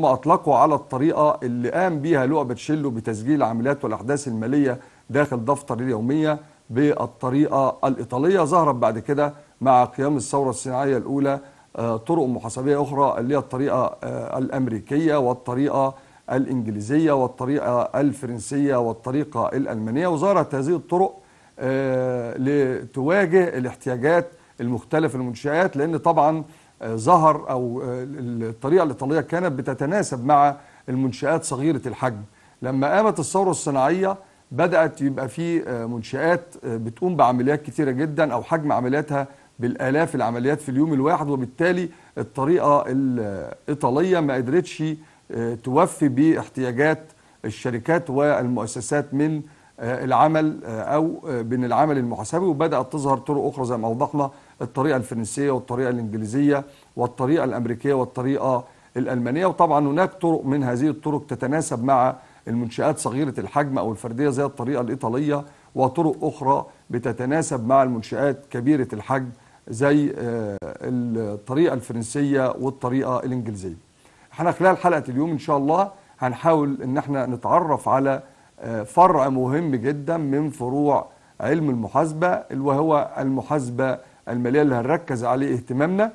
هم اطلقوا على الطريقه اللي قام بيها لؤى باتشيلو بتسجيل العمليات والاحداث الماليه داخل دفتر اليوميه بالطريقه الايطاليه ظهرت بعد كده مع قيام الثوره الصناعيه الاولى آه، طرق محاسبيه اخرى اللي هي الطريقه آه، الامريكيه والطريقه الانجليزيه والطريقه الفرنسيه والطريقه الالمانيه وظهرت هذه الطرق آه، لتواجه الاحتياجات المختلفه للمنشات لان طبعا آه، ظهر او آه، الطريقه الايطاليه كانت بتتناسب مع المنشات صغيره الحجم لما قامت الثوره الصناعيه بدات يبقى في آه، منشات آه، بتقوم بعمليات كتيره جدا او حجم عملياتها بالالاف العمليات في اليوم الواحد وبالتالي الطريقه الايطاليه ما قدرتش آه، توفي باحتياجات الشركات والمؤسسات من آه، العمل آه، او آه، من العمل المحاسبي وبدات تظهر طرق اخرى زي ما اوضحنا الطريقه الفرنسيه والطريقه الانجليزيه والطريقه الامريكيه والطريقه الالمانيه وطبعا هناك طرق من هذه الطرق تتناسب مع المنشات صغيره الحجم او الفرديه زي الطريقه الايطاليه وطرق اخرى بتتناسب مع المنشات كبيره الحجم زي آه، الطريقه الفرنسيه والطريقه الانجليزيه. احنا خلال حلقه اليوم ان شاء الله هنحاول ان احنا نتعرف على آه، فرع مهم جدا من فروع علم المحاسبه اللي وهو المحاسبه الماليه اللي هنركز عليه اهتمامنا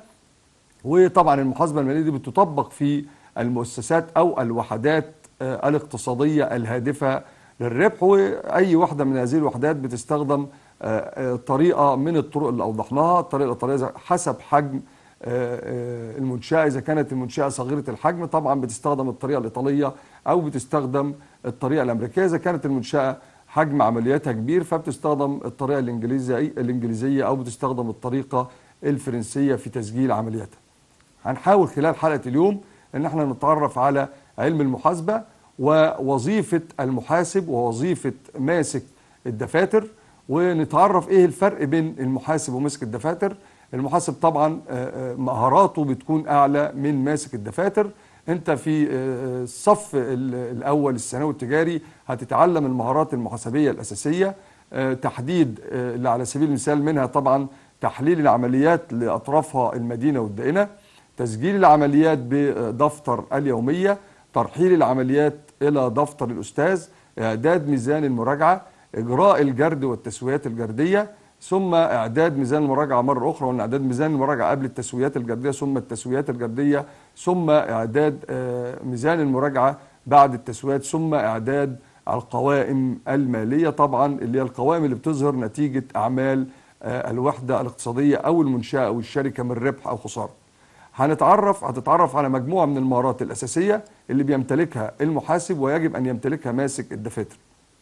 وطبعا المحاسبه الماليه دي بتطبق في المؤسسات او الوحدات آه، الاقتصاديه الهادفه للربح واي وحده من هذه الوحدات بتستخدم آه، آه، طريقه من الطرق اللي اوضحناها الطريقه الايطاليه حسب حجم آه، آه، المنشاه اذا كانت المنشاه صغيره الحجم طبعا بتستخدم الطريقه الايطاليه او بتستخدم الطريقه الامريكيه اذا كانت المنشاه حجم عملياتها كبير فبتستخدم الطريقه الانجليزيه الانجليزيه او بتستخدم الطريقه الفرنسيه في تسجيل عملياتها. هنحاول خلال حلقه اليوم ان احنا نتعرف على علم المحاسبه ووظيفه المحاسب ووظيفه ماسك الدفاتر ونتعرف ايه الفرق بين المحاسب وماسك الدفاتر المحاسب طبعا آه، آه، مهاراته بتكون اعلى من ماسك الدفاتر انت في آه، الصف ال- الاول الثانوي التجاري هتتعلم المهارات المحاسبيه الاساسيه آه، تحديد آه، اللي على سبيل المثال منها طبعا تحليل العمليات لاطرافها المدينه والدائنه تسجيل العمليات بدفتر اليوميه ترحيل العمليات الى دفتر الاستاذ اعداد ميزان المراجعه اجراء الجرد والتسويات الجرديه ثم اعداد ميزان المراجعه مره اخرى وان اعداد ميزان المراجعه قبل التسويات الجرديه ثم التسويات الجرديه ثم اعداد آه، ميزان المراجعه بعد التسويات ثم اعداد القوائم الماليه طبعا اللي هي القوائم اللي بتظهر نتيجه اعمال آه، الوحده الاقتصاديه او المنشاه او الشركه من ربح او خساره. هنتعرف هتتعرف على مجموعه من المهارات الاساسيه اللي بيمتلكها المحاسب ويجب ان يمتلكها ماسك الدفاتر.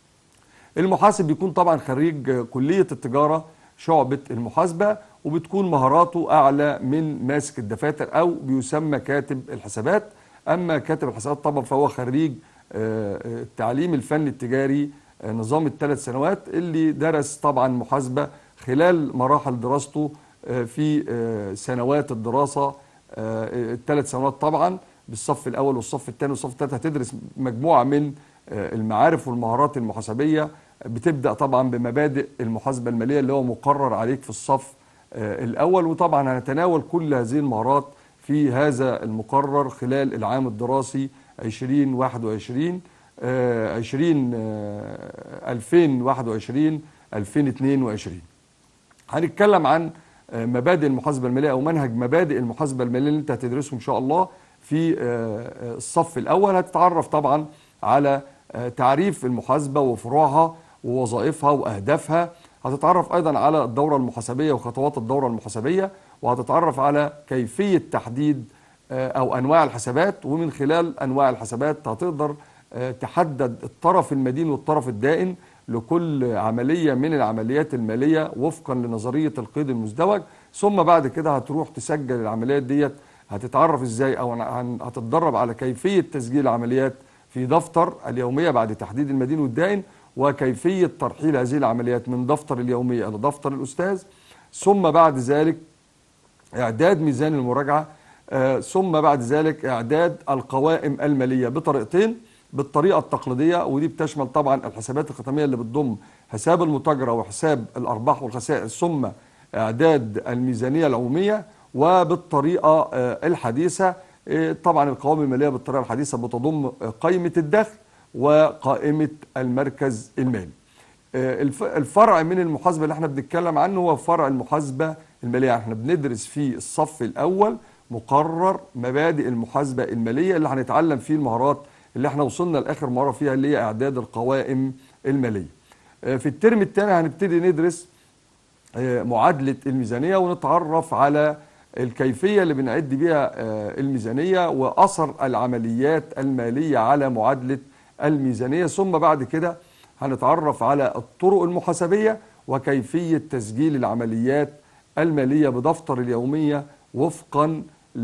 المحاسب بيكون طبعا خريج كلية التجارة شعبة المحاسبة وبتكون مهاراته أعلى من ماسك الدفاتر أو بيسمى كاتب الحسابات أما كاتب الحسابات طبعا فهو خريج آه، آه، التعليم الفني التجاري آه، نظام الثلاث سنوات اللي درس طبعا محاسبة خلال مراحل دراسته آه، في آه، سنوات الدراسة آه، الثلاث سنوات طبعا بالصف الأول والصف الثاني والصف الثالث هتدرس مجموعة من آه، المعارف والمهارات المحاسبية بتبدأ طبعا بمبادئ المحاسبة المالية اللي هو مقرر عليك في الصف آه، الأول وطبعا هنتناول كل هذه المهارات في هذا المقرر خلال العام الدراسي 2021 آه، 20 آه، 2021 2022 هنتكلم عن آه، مبادئ المحاسبة المالية أو منهج مبادئ المحاسبة المالية اللي أنت هتدرسه إن شاء الله في آه، آه، الصف الأول هتتعرف طبعا على آه، تعريف المحاسبة وفروعها ووظائفها وأهدافها هتتعرف أيضا على الدورة المحاسبية وخطوات الدورة المحاسبية وهتتعرف على كيفية تحديد آه، أو أنواع الحسابات ومن خلال أنواع الحسابات هتقدر آه، تحدد الطرف المدين والطرف الدائن لكل عملية من العمليات المالية وفقا لنظرية القيد المزدوج ثم بعد كده هتروح تسجل العمليات ديت هتتعرف ازاي او هن- هتتدرب على كيفية تسجيل العمليات في دفتر اليومية بعد تحديد المدين والدائن وكيفية ترحيل هذه العمليات من دفتر اليومية إلى دفتر الأستاذ ثم بعد ذلك إعداد ميزان المراجعة آه، ثم بعد ذلك إعداد القوائم المالية بطريقتين بالطريقة التقليدية ودي بتشمل طبعا الحسابات الختامية اللي بتضم حساب المتاجرة وحساب الأرباح والخسائر ثم إعداد الميزانية العمومية وبالطريقة آه، الحديثة آه، طبعا القوائم الماليه بالطريقه الحديثه بتضم قائمه الدخل وقائمه المركز المالي آه، الف- الفرع من المحاسبه اللي احنا بنتكلم عنه هو فرع المحاسبه الماليه احنا بندرس في الصف الاول مقرر مبادئ المحاسبه الماليه اللي هنتعلم فيه المهارات اللي احنا وصلنا لاخر مره فيها اللي هي اعداد القوائم الماليه آه، في الترم الثاني هنبتدي ندرس آه، معادلة الميزانية ونتعرف على الكيفية اللي بنعد بيها آه، الميزانية وأثر العمليات المالية على معادلة الميزانية ثم بعد كده هنتعرف على الطرق المحاسبية وكيفية تسجيل العمليات المالية بدفتر اليومية وفقا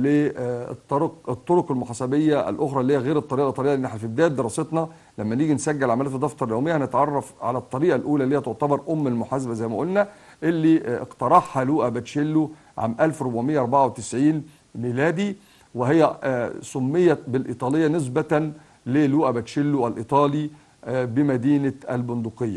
للطرق الطرق المحاسبيه الاخرى اللي هي غير الطريقه الطريقه اللي احنا في بدايه دراستنا لما نيجي نسجل عمليات في الدفتر اليومي هنتعرف على الطريقه الاولى اللي هي تعتبر ام المحاسبه زي ما قلنا اللي آه، اقترحها لوقا باتشيلو عام 1494 ميلادي وهي آه، سميت بالايطاليه نسبه للوقا باتشيلو الايطالي آه، بمدينه البندقيه.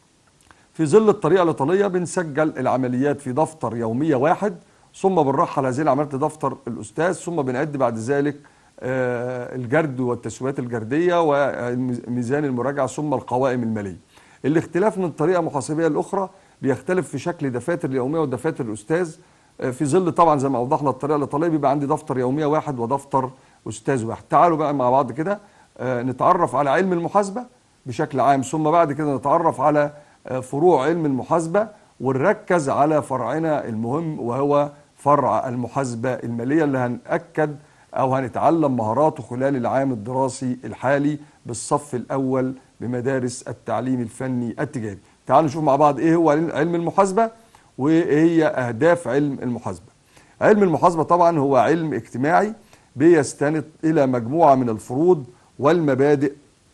في ظل الطريقه الايطاليه بنسجل العمليات في دفتر يوميه واحد ثم بنرحل هذه العمليات لدفتر الاستاذ ثم بنعد بعد ذلك آه، الجرد والتسويات الجرديه وميزان المراجعه ثم القوائم الماليه. الاختلاف من طريقه محاسبيه لاخرى بيختلف في شكل دفاتر اليوميه ودفاتر الاستاذ آه، في ظل طبعا زي ما اوضحنا الطريقه الايطاليه بيبقى عندي دفتر يوميه واحد ودفتر استاذ واحد. تعالوا بقى مع بعض كده آه، نتعرف على علم المحاسبه بشكل عام ثم بعد كده نتعرف على آه، فروع علم المحاسبه ونركز على فرعنا المهم وهو فرع المحاسبه الماليه اللي هنأكد او هنتعلم مهاراته خلال العام الدراسي الحالي بالصف الاول بمدارس التعليم الفني التجاري. تعالوا نشوف مع بعض ايه هو علم المحاسبه وايه هي اهداف علم المحاسبه. علم المحاسبه طبعا هو علم اجتماعي بيستند الى مجموعه من الفروض والمبادئ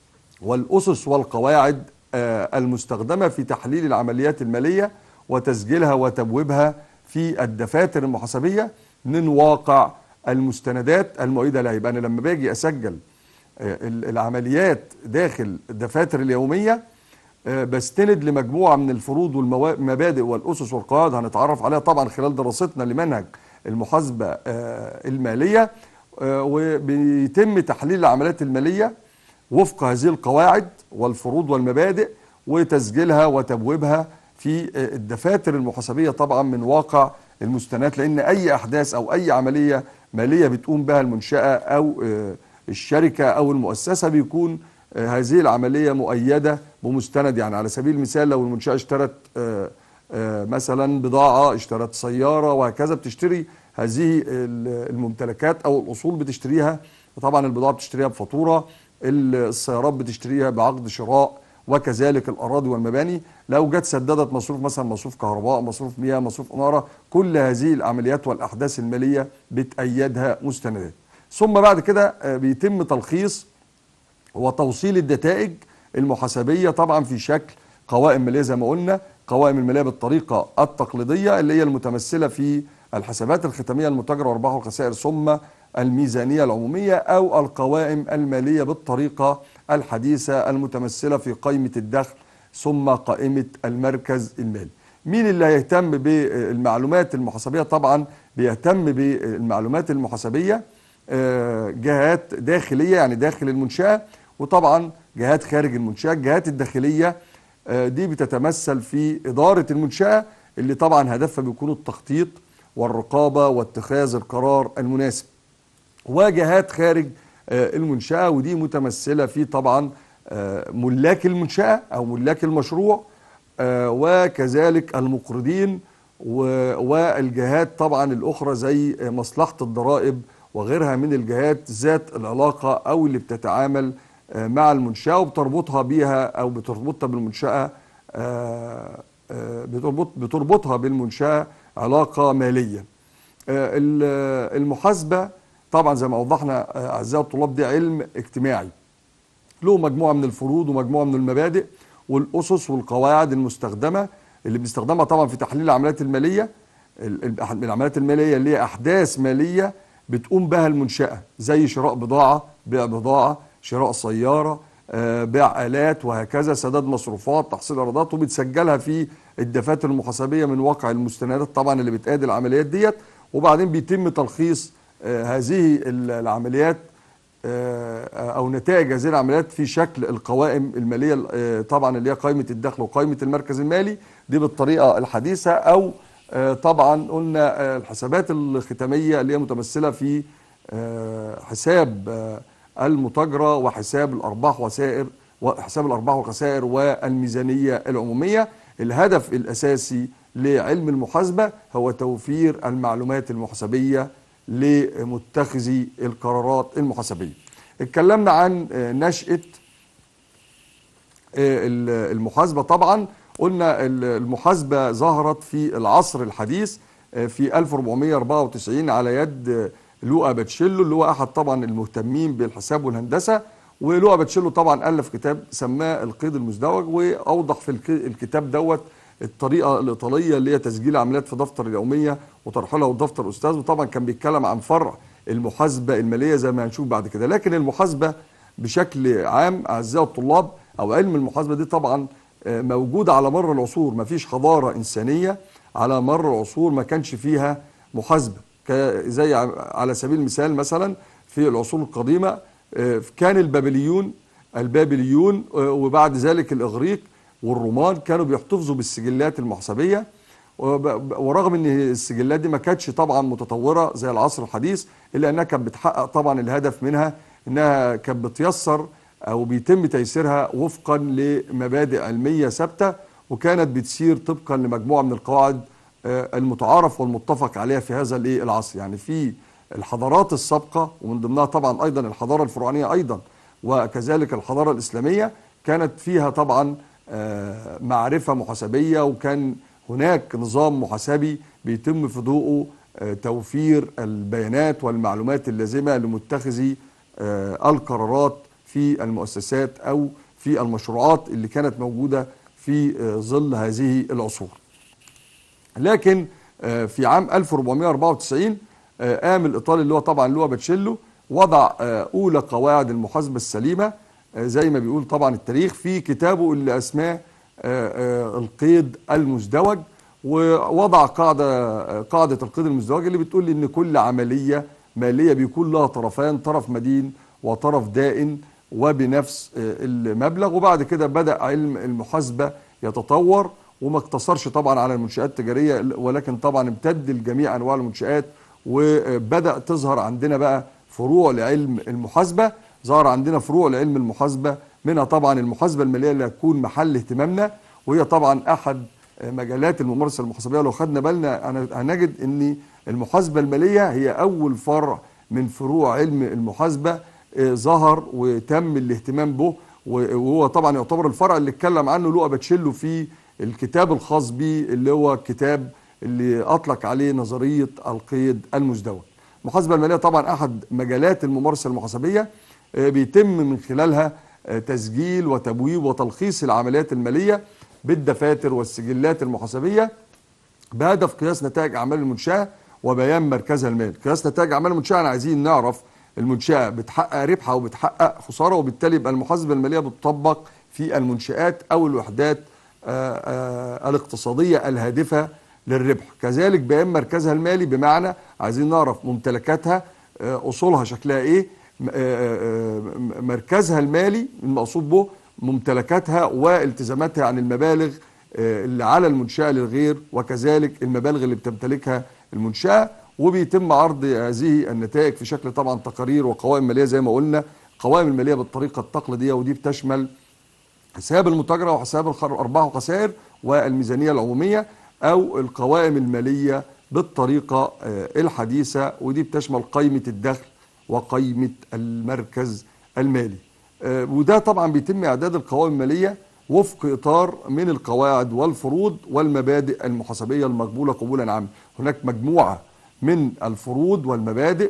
والأسس والقواعد آه، المستخدمة في تحليل العمليات المالية وتسجيلها وتبويبها في الدفاتر المحاسبية من واقع المستندات المؤيدة لها يبقى أنا لما باجي أسجل آه، ال- العمليات داخل الدفاتر اليومية آه، بستند لمجموعة من الفروض والمبادئ والأسس والقواعد هنتعرف عليها طبعا خلال دراستنا لمنهج المحاسبة آه، المالية آه، وبيتم تحليل العمليات المالية وفق هذه القواعد والفروض والمبادئ وتسجيلها وتبويبها في الدفاتر المحاسبيه طبعا من واقع المستندات لان اي احداث او اي عمليه ماليه بتقوم بها المنشاه او آه، الشركه او المؤسسه بيكون آه، هذه العمليه مؤيده بمستند يعني على سبيل المثال لو المنشاه اشترت آه، آه، مثلا بضاعه اشترت سياره وهكذا بتشتري هذه ال- الممتلكات او الاصول بتشتريها طبعا البضاعه بتشتريها بفاتوره السيارات بتشتريها بعقد شراء وكذلك الاراضي والمباني لو جت سددت مصروف مثلا مصروف كهرباء مصروف مياه مصروف اناره كل هذه العمليات والاحداث الماليه بتأيدها مستندات ثم بعد كده آه، بيتم تلخيص وتوصيل النتائج المحاسبيه طبعا في شكل قوائم ماليه زي ما قلنا قوائم الماليه بالطريقه التقليديه اللي هي المتمثله في الحسابات الختاميه المتاجره وارباح والخسائر ثم الميزانيه العموميه او القوائم الماليه بالطريقه الحديثه المتمثله في قائمه الدخل ثم قائمه المركز المالي. مين اللي هيهتم بالمعلومات المحاسبيه؟ طبعا بيهتم بالمعلومات المحاسبيه آه، جهات داخليه يعني داخل المنشاه وطبعا جهات خارج المنشاه، الجهات الداخليه آه، دي بتتمثل في اداره المنشاه اللي طبعا هدفها بيكون التخطيط والرقابه واتخاذ القرار المناسب. وجهات خارج آه، المنشاه ودي متمثله في طبعا آه، ملاك المنشاه او ملاك المشروع آه، وكذلك المقرضين و- والجهات طبعا الاخرى زي مصلحه الضرائب وغيرها من الجهات ذات العلاقه او اللي بتتعامل آه، مع المنشاه وبتربطها بيها او بتربطها بالمنشاه آه، آه، بتربط بتربطها بالمنشاه علاقه ماليه. آه، ال- المحاسبه طبعا زي ما وضحنا آه، اعزائي الطلاب دي علم اجتماعي له مجموعه من الفروض ومجموعه من المبادئ والاسس والقواعد المستخدمه اللي بنستخدمها طبعا في تحليل العمليات الماليه ال- ال- العمليات الماليه اللي هي احداث ماليه بتقوم بها المنشاه زي شراء بضاعه بيع بضاعه شراء سياره آه، بيع الات وهكذا سداد مصروفات تحصيل ايرادات وبتسجلها في الدفاتر المحاسبيه من واقع المستندات طبعا اللي بتأدي العمليات ديت وبعدين بيتم تلخيص آه، هذه العمليات آه، او نتائج هذه العمليات في شكل القوائم الماليه آه، طبعا اللي هي قائمه الدخل وقائمه المركز المالي دي بالطريقه الحديثه او آه، طبعا قلنا آه، الحسابات الختاميه اللي هي متمثله في آه، حساب آه، المتاجره وحساب الارباح وسائر وحساب الارباح والخسائر والميزانيه العموميه الهدف الاساسي لعلم المحاسبه هو توفير المعلومات المحاسبيه لمتخذي القرارات المحاسبيه اتكلمنا عن آه، نشاه ال- المحاسبة طبعا قلنا ال- المحاسبة ظهرت في العصر الحديث آه، في 1494 على يد آه، لوقا باتشيلو اللي هو أحد طبعا المهتمين بالحساب والهندسة ولوقا باتشيلو طبعا ألف كتاب سماه القيد المزدوج وأوضح في الك- الكتاب دوت الطريقة الإيطالية اللي هي تسجيل عمليات في دفتر اليومية وترحيلها ودفتر أستاذ وطبعا كان بيتكلم عن فرع المحاسبة المالية زي ما هنشوف بعد كده لكن المحاسبة بشكل عام أعزائي الطلاب أو علم المحاسبة دي طبعا آه، موجودة على مر العصور ما فيش حضارة إنسانية على مر العصور ما كانش فيها محاسبة ك- زي ع- على سبيل المثال مثلا في العصور القديمة آه، كان البابليون البابليون آه، وبعد ذلك الإغريق والرومان كانوا بيحتفظوا بالسجلات المحاسبية وب- ورغم ان السجلات دي ما كانتش طبعا متطوره زي العصر الحديث الا انها كانت بتحقق طبعا الهدف منها انها كانت بتيسر او بيتم تيسيرها وفقا لمبادئ علميه ثابته وكانت بتسير طبقا لمجموعه من القواعد آه، المتعارف والمتفق عليها في هذا الايه العصر يعني في الحضارات السابقه ومن ضمنها طبعا ايضا الحضاره الفرعونيه ايضا وكذلك الحضاره الاسلاميه كانت فيها طبعا آه، معرفه محاسبيه وكان هناك نظام محاسبي بيتم في ضوءه آه، توفير البيانات والمعلومات اللازمه لمتخذي آه، القرارات في المؤسسات او في المشروعات اللي كانت موجوده في آه، ظل هذه العصور. لكن آه، في عام 1494 آه، قام الايطالي اللي هو طبعا لوا باتشيلو وضع آه، اولى قواعد المحاسبه السليمه آه، زي ما بيقول طبعا التاريخ في كتابه اللي اسماه آه، آه، القيد المزدوج ووضع قاعده آه، قاعده القيد المزدوج اللي بتقول ان كل عمليه ماليه بيكون لها طرفان طرف مدين وطرف دائن وبنفس آه، المبلغ وبعد كده بدا علم المحاسبه يتطور وما اقتصرش طبعا على المنشآت التجارية ولكن طبعا امتد لجميع أنواع المنشآت وبدأ تظهر عندنا بقى فروع لعلم المحاسبة ظهر عندنا فروع لعلم المحاسبة منها طبعا المحاسبة المالية اللي هتكون محل اهتمامنا وهي طبعا أحد مجالات الممارسة المحاسبية لو خدنا بالنا أنا- هنجد أن المحاسبة المالية هي أول فرع من فروع علم المحاسبة آه، ظهر وتم الاهتمام به وهو طبعا يعتبر الفرع اللي اتكلم عنه لوقا باتشيلو في الكتاب الخاص بيه اللي هو الكتاب اللي اطلق عليه نظريه القيد المزدوج. المحاسبه الماليه طبعا احد مجالات الممارسه المحاسبيه آه، بيتم من خلالها آه، تسجيل وتبويب وتلخيص العمليات الماليه بالدفاتر والسجلات المحاسبيه بهدف قياس نتائج اعمال المنشاه وبيان مركزها المالي قياس نتائج اعمال المنشاه احنا عايزين نعرف المنشاه بتحقق ربح او بتحقق خساره وبالتالي يبقى المحاسبه الماليه بتطبق في المنشات او الوحدات آه، آه، الاقتصاديه الهادفه للربح كذلك بيان مركزها المالي بمعنى عايزين نعرف ممتلكاتها آه، اصولها شكلها ايه م- آه، آه، آه، مركزها المالي المقصود به ممتلكاتها والتزاماتها عن المبالغ آه، اللي على المنشأة للغير وكذلك المبالغ اللي بتمتلكها المنشأة وبيتم عرض هذه النتائج في شكل طبعا تقارير وقوائم مالية زي ما قلنا قوائم المالية بالطريقة التقليدية ودي بتشمل حساب المتاجرة وحساب الخ- الأرباح والخسائر والميزانية العمومية أو القوائم المالية بالطريقة آه، الحديثة ودي بتشمل قائمة الدخل وقائمة المركز المالي آه، وده طبعا بيتم إعداد القوائم المالية وفق إطار من القواعد والفروض والمبادئ المحاسبية المقبولة قبولا عاما هناك مجموعة من الفروض والمبادئ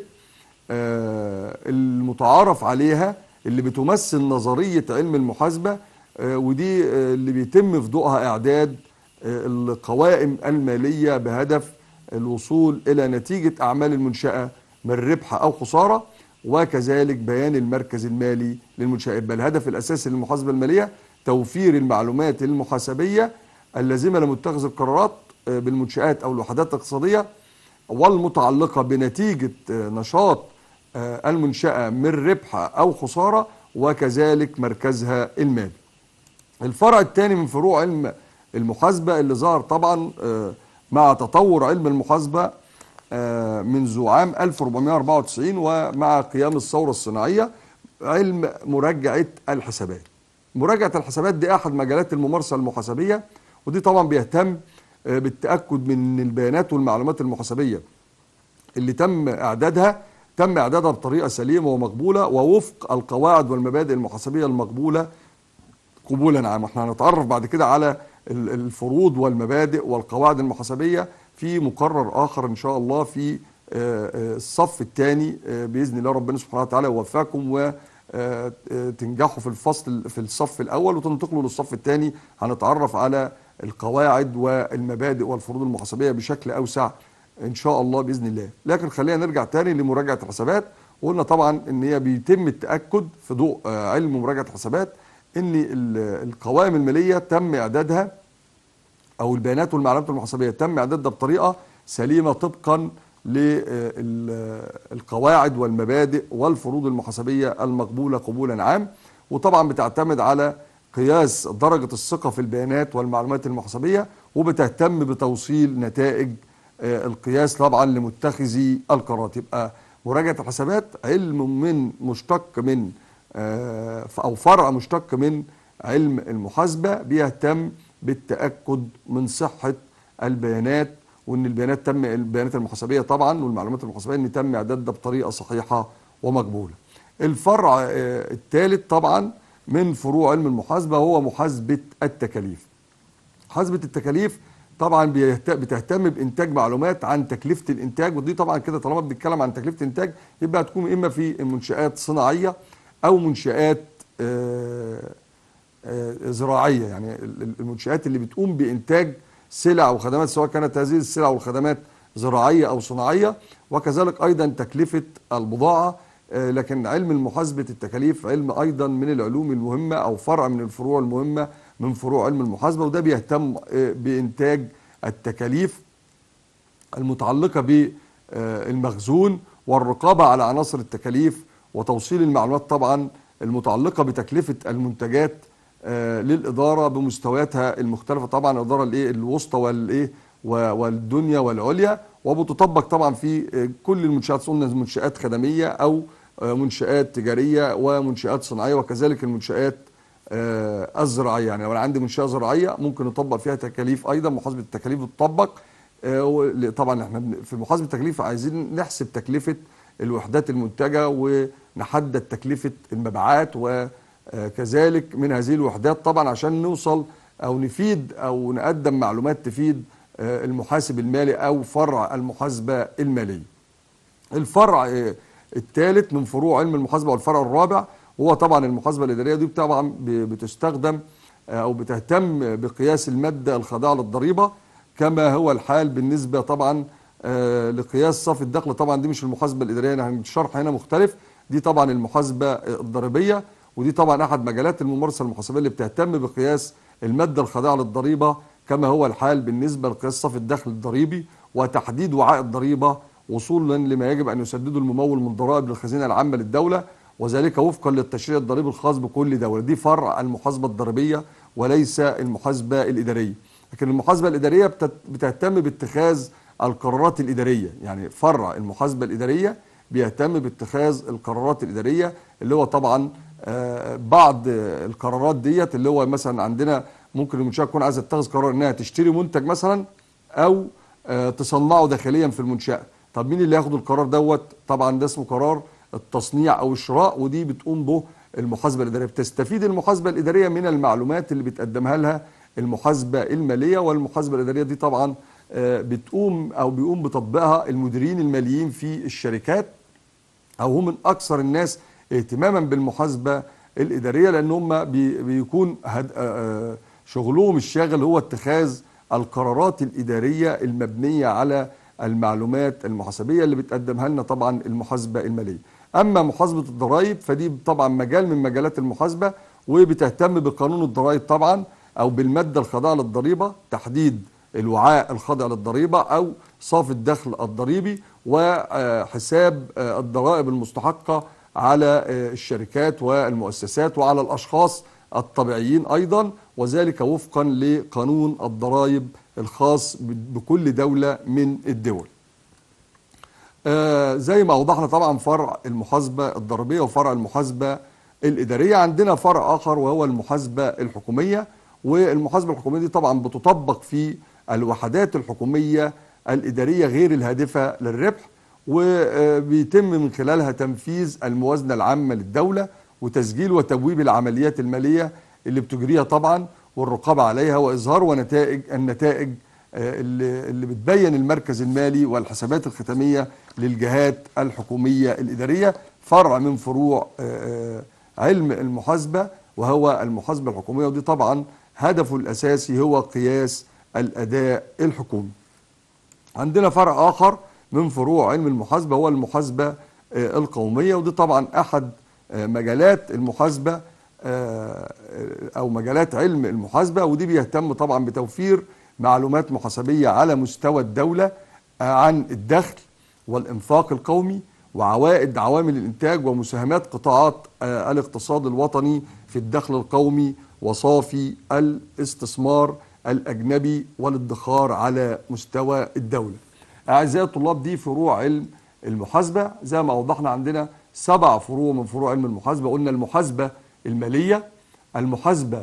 آه، المتعارف عليها اللي بتمثل نظرية علم المحاسبة آه، ودي آه، اللي بيتم في ضوءها إعداد آه، القوائم المالية بهدف الوصول إلى نتيجة أعمال المنشأة من ربح أو خسارة وكذلك بيان المركز المالي للمنشأة يبقى الهدف الأساسي للمحاسبة المالية توفير المعلومات المحاسبية اللازمة لمتخذ القرارات آه، بالمنشآت أو الوحدات الاقتصادية والمتعلقة بنتيجة آه، نشاط آه، المنشأة من ربح أو خسارة وكذلك مركزها المالي الفرع الثاني من فروع علم المحاسبة اللي ظهر طبعا آه، مع تطور علم المحاسبة آه، منذ عام 1494 ومع قيام الثورة الصناعية علم مراجعة الحسابات مراجعة الحسابات دي أحد مجالات الممارسة المحاسبية ودي طبعا بيهتم آه، بالتأكد من البيانات والمعلومات المحاسبية اللي تم إعدادها تم إعدادها بطريقة سليمة ومقبولة ووفق القواعد والمبادئ المحاسبية المقبولة قبولا عام احنا هنتعرف بعد كده على ال- الفروض والمبادئ والقواعد المحاسبية في مقرر آخر إن شاء الله في آه، آه، الصف الثاني بإذن الله ربنا سبحانه وتعالى يوفقكم وتنجحوا في الفصل في الصف الأول وتنتقلوا للصف الثاني هنتعرف على القواعد والمبادئ والفروض المحاسبية بشكل أوسع إن شاء الله بإذن الله لكن خلينا نرجع تاني لمراجعة الحسابات وقلنا طبعا إن هي بيتم التأكد في ضوء آه، علم مراجعة الحسابات ان ال- القوائم الماليه تم اعدادها او البيانات والمعلومات المحاسبيه تم اعدادها بطريقه سليمه طبقا للقواعد والمبادئ والفروض المحاسبيه المقبوله قبولا عام وطبعا بتعتمد على قياس درجه الثقه في البيانات والمعلومات المحاسبيه وبتهتم بتوصيل نتائج آه، القياس طبعا لمتخذي القرارات يبقى مراجعه الحسابات علم من مشتق من آه، او فرع مشتق من علم المحاسبه بيهتم بالتاكد من صحه البيانات وان البيانات تم البيانات المحاسبيه طبعا والمعلومات المحاسبيه ان تم اعدادها بطريقه صحيحه ومقبوله. الفرع آه، الثالث طبعا من فروع علم المحاسبه هو محاسبه التكاليف. محاسبه التكاليف طبعا بيهت- بتهتم بانتاج معلومات عن تكلفه الانتاج ودي طبعا كده طالما بنتكلم عن تكلفه الانتاج يبقى هتكون اما في منشات صناعيه او منشات آه، آه، زراعيه يعني ال- ال- المنشات اللي بتقوم بانتاج سلع وخدمات سواء كانت هذه السلع والخدمات زراعيه او صناعيه وكذلك ايضا تكلفه البضاعه آه، لكن علم المحاسبه التكاليف علم ايضا من العلوم المهمه او فرع من الفروع المهمه من فروع علم المحاسبه وده بيهتم آه، بانتاج التكاليف المتعلقة بالمخزون والرقابة على عناصر التكاليف وتوصيل المعلومات طبعا المتعلقة بتكلفة المنتجات آه، للإدارة بمستوياتها المختلفة طبعا الإدارة الإيه الوسطى والإيه و- والدنيا والعليا وبتطبق طبعا في آه، كل المنشآت قلنا منشآت خدمية أو آه، منشآت تجارية ومنشآت صناعية وكذلك المنشآت آه، الزراعية يعني لو أنا عندي منشأة زراعية ممكن نطبق فيها تكاليف أيضا محاسبة التكاليف بتطبق آه، و- طبعا احنا بن- في محاسبه التكليف عايزين نحسب تكلفه الوحدات المنتجه ونحدد تكلفه المبيعات وكذلك من هذه الوحدات طبعا عشان نوصل او نفيد او نقدم معلومات تفيد آه، المحاسب المالي او فرع المحاسبه الماليه. الفرع آه، الثالث من فروع علم المحاسبه والفرع الرابع هو طبعا المحاسبه الاداريه دي طبعا ب- بتستخدم آه، او بتهتم بقياس الماده الخاضعه للضريبه كما هو الحال بالنسبه طبعا آه، لقياس صافي الدخل طبعا دي مش المحاسبه الاداريه يعني الشرح هنا مختلف دي طبعا المحاسبه الضريبيه ودي طبعا احد مجالات الممارسه المحاسبيه اللي بتهتم بقياس الماده الخاضعه للضريبه كما هو الحال بالنسبه لقياس صافي الدخل الضريبي وتحديد وعاء الضريبه وصولا لما يجب ان يسدده الممول من ضرائب للخزينه العامه للدوله وذلك وفقا للتشريع الضريبي الخاص بكل دوله دي فرع المحاسبه الضريبيه وليس المحاسبه الاداريه لكن المحاسبه الاداريه بتت- بتهتم باتخاذ القرارات الاداريه يعني فرع المحاسبه الاداريه بيهتم باتخاذ القرارات الاداريه اللي هو طبعا آه، بعض آه، القرارات ديت اللي هو مثلا عندنا ممكن المنشاه تكون عايزه تتخذ قرار انها تشتري منتج مثلا او آه، تصنعه داخليا في المنشاه طب مين اللي ياخد القرار دوت طبعا ده اسمه قرار التصنيع او الشراء ودي بتقوم به المحاسبه الاداريه بتستفيد المحاسبه الاداريه من المعلومات اللي بتقدمها لها المحاسبه الماليه والمحاسبه الاداريه دي طبعا آه، بتقوم او بيقوم بتطبيقها المديرين الماليين في الشركات او هم من اكثر الناس اهتماما بالمحاسبه الاداريه لان هم بي بيكون هد- آه، آه، شغلهم الشاغل هو اتخاذ القرارات الاداريه المبنيه على المعلومات المحاسبيه اللي بتقدمها لنا طبعا المحاسبه الماليه. اما محاسبه الضرائب فدي طبعا مجال من مجالات المحاسبه وبتهتم بقانون الضرائب طبعا او بالماده الخاضعه للضريبه تحديد الوعاء الخاضع للضريبة أو صافي الدخل الضريبي وحساب الضرائب المستحقة على الشركات والمؤسسات وعلى الأشخاص الطبيعيين أيضا وذلك وفقا لقانون الضرائب الخاص بكل دولة من الدول آه زي ما اوضحنا طبعا فرع المحاسبه الضريبيه وفرع المحاسبه الاداريه عندنا فرع اخر وهو المحاسبه الحكوميه والمحاسبه الحكوميه دي طبعا بتطبق في الوحدات الحكوميه الاداريه غير الهادفه للربح وبيتم من خلالها تنفيذ الموازنه العامه للدوله وتسجيل وتبويب العمليات الماليه اللي بتجريها طبعا والرقابه عليها واظهار ونتائج النتائج اللي اللي بتبين المركز المالي والحسابات الختاميه للجهات الحكوميه الاداريه فرع من فروع علم المحاسبه وهو المحاسبه الحكوميه ودي طبعا هدفه الاساسي هو قياس الاداء الحكومي. عندنا فرع اخر من فروع علم المحاسبه هو المحاسبه القوميه ودي طبعا احد مجالات المحاسبه او مجالات علم المحاسبه ودي بيهتم طبعا بتوفير معلومات محاسبيه على مستوى الدوله عن الدخل والانفاق القومي وعوائد عوامل الانتاج ومساهمات قطاعات الاقتصاد الوطني في الدخل القومي وصافي الاستثمار الاجنبي والادخار على مستوى الدوله. اعزائي الطلاب دي فروع علم المحاسبه زي ما اوضحنا عندنا سبع فروع من فروع علم المحاسبه قلنا المحاسبه الماليه المحاسبه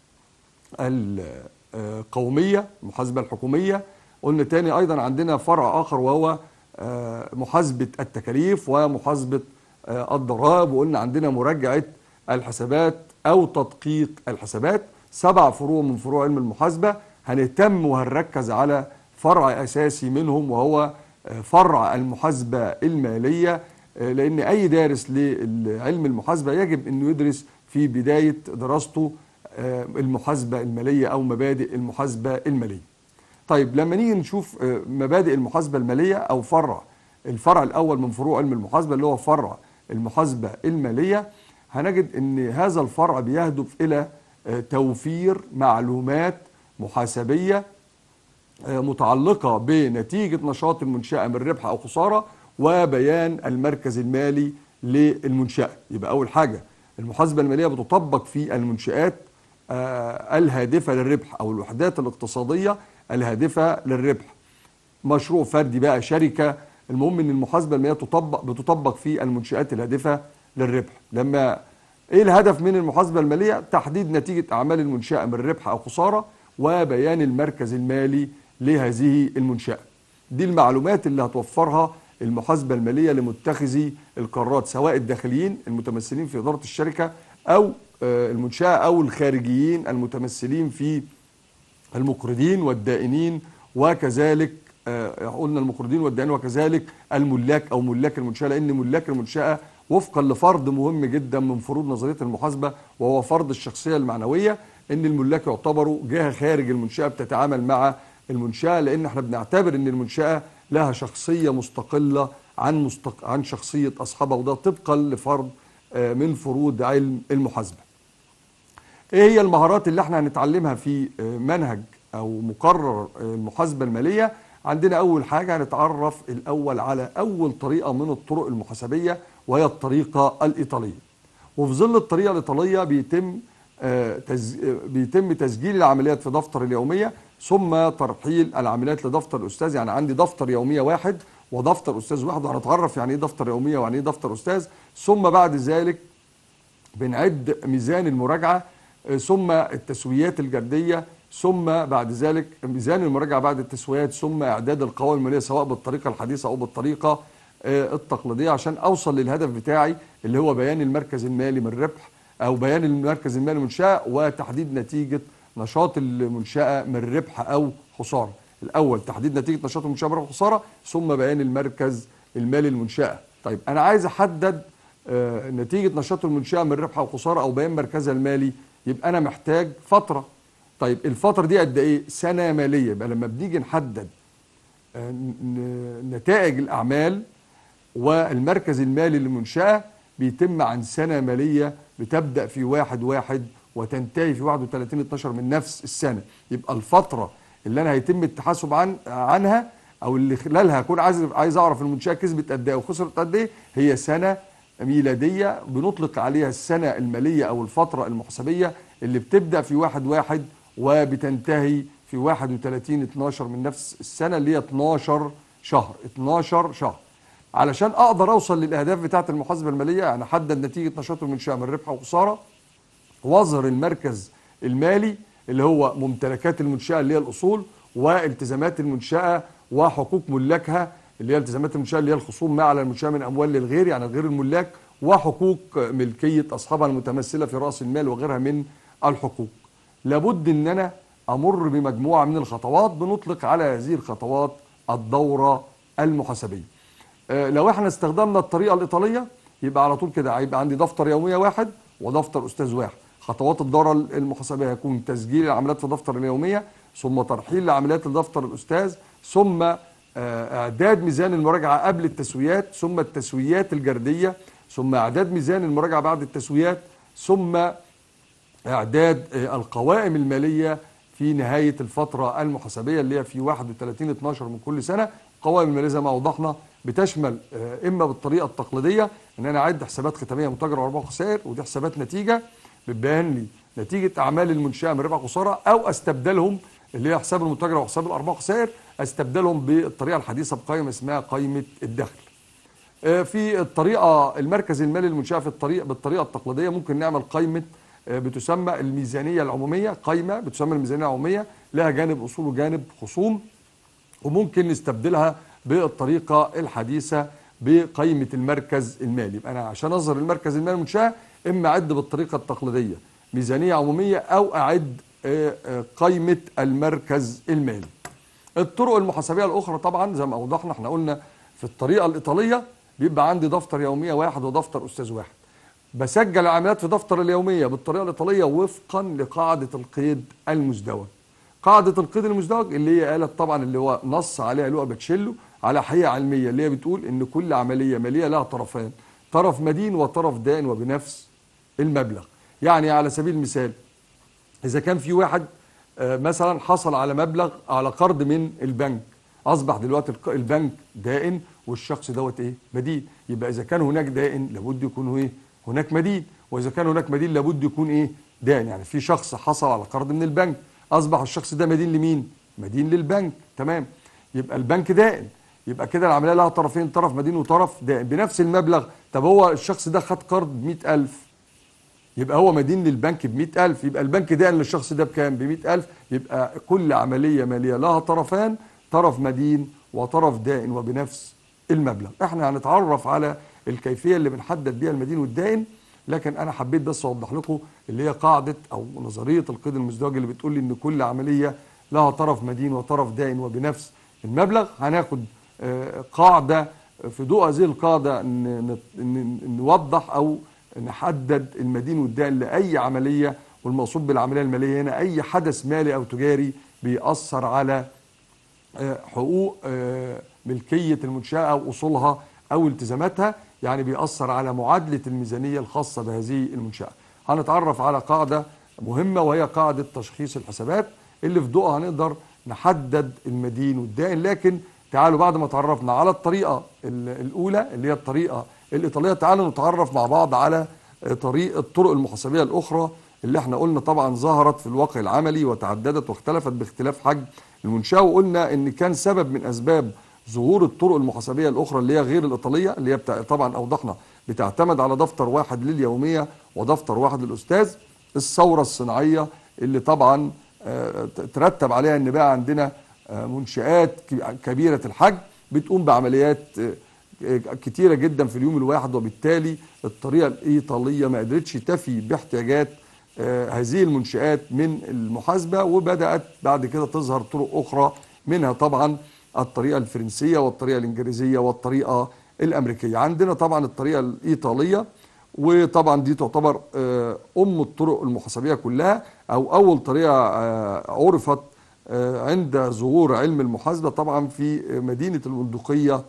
القوميه المحاسبه الحكوميه قلنا تاني ايضا عندنا فرع اخر وهو محاسبه التكاليف ومحاسبه الضرائب وقلنا عندنا مراجعه الحسابات او تدقيق الحسابات سبع فروع من فروع علم المحاسبه هنهتم وهنركز على فرع اساسي منهم وهو فرع المحاسبه الماليه لان اي دارس لعلم المحاسبه يجب انه يدرس في بدايه دراسته المحاسبه الماليه او مبادئ المحاسبه الماليه. طيب لما نيجي نشوف مبادئ المحاسبه الماليه او فرع الفرع الاول من فروع علم المحاسبه اللي هو فرع المحاسبه الماليه هنجد ان هذا الفرع بيهدف الى توفير معلومات محاسبيه متعلقه بنتيجه نشاط المنشاه من ربح او خساره وبيان المركز المالي للمنشاه يبقى اول حاجه المحاسبه الماليه بتطبق في المنشات الهادفه للربح او الوحدات الاقتصاديه الهادفه للربح مشروع فردي بقى شركه المهم ان المحاسبه الماليه تطبق بتطبق في المنشات الهادفه للربح لما ايه الهدف من المحاسبه الماليه تحديد نتيجه اعمال المنشاه من ربح او خساره وبيان المركز المالي لهذه المنشاه دي المعلومات اللي هتوفرها المحاسبه الماليه لمتخذي القرارات سواء الداخليين المتمثلين في اداره الشركه او المنشاه او الخارجيين المتمثلين في المقرضين والدائنين وكذلك قلنا المقرضين والدائنين وكذلك الملاك او ملاك المنشاه لان ملاك المنشاه وفقا لفرض مهم جدا من فروض نظريه المحاسبه وهو فرض الشخصيه المعنويه ان الملاك يعتبروا جهه خارج المنشاه بتتعامل مع المنشاه لان احنا بنعتبر ان المنشاه لها شخصيه مستقله عن مستق... عن شخصيه اصحابها وده طبقا لفرض من فروض علم المحاسبه. ايه هي المهارات اللي احنا هنتعلمها في منهج او مقرر المحاسبه الماليه؟ عندنا اول حاجه هنتعرف الاول على اول طريقه من الطرق المحاسبيه وهي الطريقه الايطاليه. وفي ظل الطريقه الايطاليه بيتم تز... بيتم تسجيل العمليات في دفتر اليوميه ثم ترحيل العمليات لدفتر الاستاذ يعني عندي دفتر يوميه واحد ودفتر استاذ واحد وهنتعرف يعني ايه دفتر يوميه ويعني ايه دفتر استاذ ثم بعد ذلك بنعد ميزان المراجعه ثم التسويات الجرديه ثم بعد ذلك ميزان المراجعه بعد التسويات ثم اعداد القوائم الماليه سواء بالطريقه الحديثه او بالطريقه التقليديه عشان اوصل للهدف بتاعي اللي هو بيان المركز المالي من ربح او بيان المركز المالي منشاه وتحديد نتيجه نشاط المنشاه من ربح او خساره. الاول تحديد نتيجه نشاط المنشاه من ربح او خساره ثم بيان المركز المالي المنشاه. طيب انا عايز احدد نتيجه نشاط المنشاه من ربح او خساره او بيان مركزها المالي يبقى انا محتاج فتره. طيب الفتره دي قد ايه؟ سنه ماليه يبقى لما بنيجي نحدد نتائج الاعمال والمركز المالي للمنشاه بيتم عن سنه ماليه بتبدا في واحد واحد وتنتهي في 31 12 من نفس السنه يبقى الفتره اللي انا هيتم التحاسب عن عنها او اللي خلالها اكون عايز عايز اعرف المنشاه كسبت قد ايه وخسرت قد ايه هي سنه ميلاديه بنطلق عليها السنه الماليه او الفتره المحاسبيه اللي بتبدا في واحد واحد وبتنتهي في 31 12 من نفس السنه اللي هي 12 شهر 12 شهر علشان اقدر اوصل للاهداف بتاعه المحاسبه الماليه يعني احدد نتيجه نشاط المنشاه من ربح وخساره واظهر المركز المالي اللي هو ممتلكات المنشاه اللي هي الاصول والتزامات المنشاه وحقوق ملاكها اللي هي التزامات المنشاه اللي هي الخصوم ما على المنشاه من اموال للغير يعني غير الملاك وحقوق ملكيه اصحابها المتمثله في راس المال وغيرها من الحقوق لابد ان انا امر بمجموعه من الخطوات بنطلق على هذه الخطوات الدوره المحاسبيه آه، لو احنا استخدمنا الطريقه الايطاليه يبقى على طول كده هيبقى عندي دفتر يوميه واحد ودفتر استاذ واحد خطوات الدوره المحاسبيه هيكون تسجيل العمليات في دفتر اليوميه ثم ترحيل لعمليات لدفتر الاستاذ ثم آه، اعداد ميزان المراجعه قبل التسويات ثم التسويات الجرديه ثم اعداد ميزان المراجعه بعد التسويات ثم اعداد آه، القوائم الماليه في نهايه الفتره المحاسبيه اللي هي في 31 12 من كل سنه القوائم الماليه زي ما اوضحنا بتشمل آه، اما بالطريقه التقليديه ان انا اعد حسابات ختاميه متاجره وارباح وخسائر ودي حسابات نتيجه بتبين لي نتيجه اعمال المنشاه من ربح وخساره او استبدلهم اللي هي حساب المتاجره وحساب الارباح والخسائر استبدلهم بالطريقه الحديثه بقائمه اسمها قائمه الدخل. آه، في الطريقه المركز المالي للمنشاه في الطريقه بالطريقه التقليديه ممكن نعمل قائمه آه، بتسمى الميزانيه العموميه قائمه بتسمى الميزانيه العموميه لها جانب اصول وجانب خصوم وممكن نستبدلها بالطريقه الحديثه بقائمه المركز المالي يبقى انا عشان اظهر المركز المالي للمنشاه اما اعد بالطريقه التقليديه ميزانيه عموميه او اعد آه، آه، قائمه المركز المالي الطرق المحاسبيه الاخرى طبعا زي ما اوضحنا احنا قلنا في الطريقه الايطاليه بيبقى عندي دفتر يوميه واحد ودفتر استاذ واحد بسجل العمليات في دفتر اليوميه بالطريقه الايطاليه وفقا لقاعده القيد المزدوج قاعده القيد المزدوج اللي هي قالت طبعا اللي هو نص عليها لؤى باتشيلو على حقيقه علميه اللي هي بتقول ان كل عمليه ماليه لها طرفان طرف مدين وطرف دائن وبنفس المبلغ يعني على سبيل المثال اذا كان في واحد آه، مثلا حصل على مبلغ على قرض من البنك اصبح دلوقتي الق- البنك دائن والشخص دوت ايه مدين يبقى اذا كان هناك دائن لابد يكون هو ايه هناك مدين واذا كان هناك مدين لابد يكون ايه دائن يعني في شخص حصل على قرض من البنك اصبح الشخص ده مدين لمين مدين للبنك تمام يبقى البنك دائن يبقى كده العمليه لها طرفين طرف مدين وطرف دائن بنفس المبلغ طب هو الشخص ده خد قرض ب 100000 يبقى هو مدين للبنك ب 100000 يبقى البنك دائن للشخص ده بكام ب 100000 يبقى كل عمليه ماليه لها طرفان طرف مدين وطرف دائن وبنفس المبلغ احنا هنتعرف على الكيفيه اللي بنحدد بيها المدين والدائن لكن انا حبيت بس اوضح لكم اللي هي قاعده او نظريه القيد المزدوج اللي بتقول لي ان كل عمليه لها طرف مدين وطرف دائن وبنفس المبلغ هناخد آه، قاعده في ضوء هذه القاعده ن- ن- ن- نوضح او نحدد المدين والدائن لاي عمليه والمقصود بالعمليه الماليه هنا اي حدث مالي او تجاري بيأثر على آه، حقوق آه، ملكية المنشأة أو أصولها أو التزاماتها يعني بيأثر على معادلة الميزانية الخاصة بهذه المنشأة هنتعرف على قاعدة مهمة وهي قاعدة تشخيص الحسابات اللي في ضوءها هنقدر نحدد المدين والدائن لكن تعالوا بعد ما تعرفنا على الطريقة ال- الأولى اللي هي الطريقة الإيطالية تعالوا نتعرف مع بعض على آه، طريق الطرق المحاسبية الأخرى اللي احنا قلنا طبعا ظهرت في الواقع العملي وتعددت واختلفت باختلاف حجم المنشأة وقلنا ان كان سبب من اسباب ظهور الطرق المحاسبية الاخرى اللي هي غير الايطالية اللي هي بتاع طبعا اوضحنا بتعتمد على دفتر واحد لليومية ودفتر واحد للاستاذ الثورة الصناعية اللي طبعا آه، ت- ترتب عليها ان بقى عندنا آه، منشآت ك- كبيرة الحجم بتقوم بعمليات آه، كتيرة جدا في اليوم الواحد وبالتالي الطريقة الإيطالية ما قدرتش تفي باحتياجات آه، هذه المنشآت من المحاسبة وبدأت بعد كده تظهر طرق أخرى منها طبعا الطريقة الفرنسية والطريقة الإنجليزية والطريقة الأمريكية عندنا طبعا الطريقة الإيطالية وطبعا دي تعتبر آه، أم الطرق المحاسبية كلها أو أول طريقة آه، عرفت آه، عند ظهور علم المحاسبة طبعا في مدينة البندقية